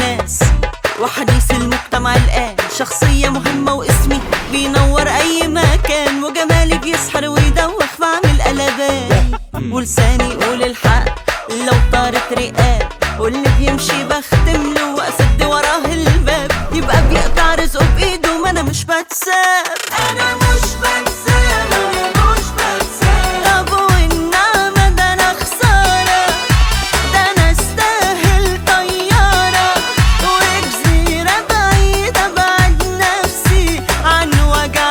الناس وحديث المجتمع الآن شخصية مهمة واسمي بينور أي مكان وجمالي بيسحر ويدوخ بعمل قلبان ولساني يقول الحق لو طارت رقاب واللي بيمشي بختم له واسد وراه الباب يبقى بيقطع رزقه بايده ما انا مش بتساب انا مش بتساب انا مش بتساب طب والنعمة ده انا خسارة ده انا استاهل طيارة وجزيرة بعيدة بعد نفسي عن وجع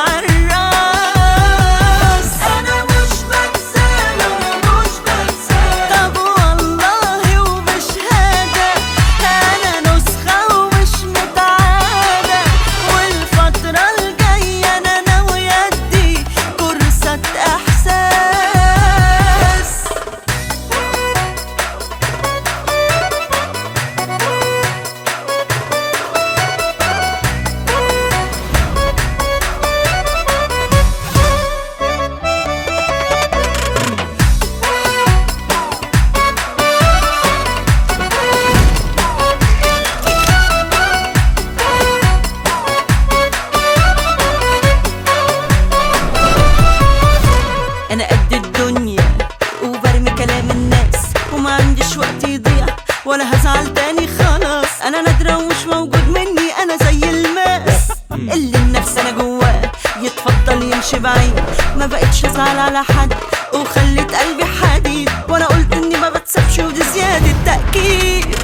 الراس انا مش بتساب انا مش بتساب طب والله وبشهادة انا نسخة ومش متعادة والفترة الجاية انا ناوية ادي كورسات احساس انا قد الدنيا وبرمي كلام الناس وما عنديش وقت يضيع ولا هزعل تاني خلاص انا نادرة ومش موجود مني انا زي الماس اللي النفس انا جواه يتفضل يمشي بعيد ما بقتش ازعل على حد وخليت قلبي حديد وانا قلت اني ما بتسابش ودي زيادة تأكيد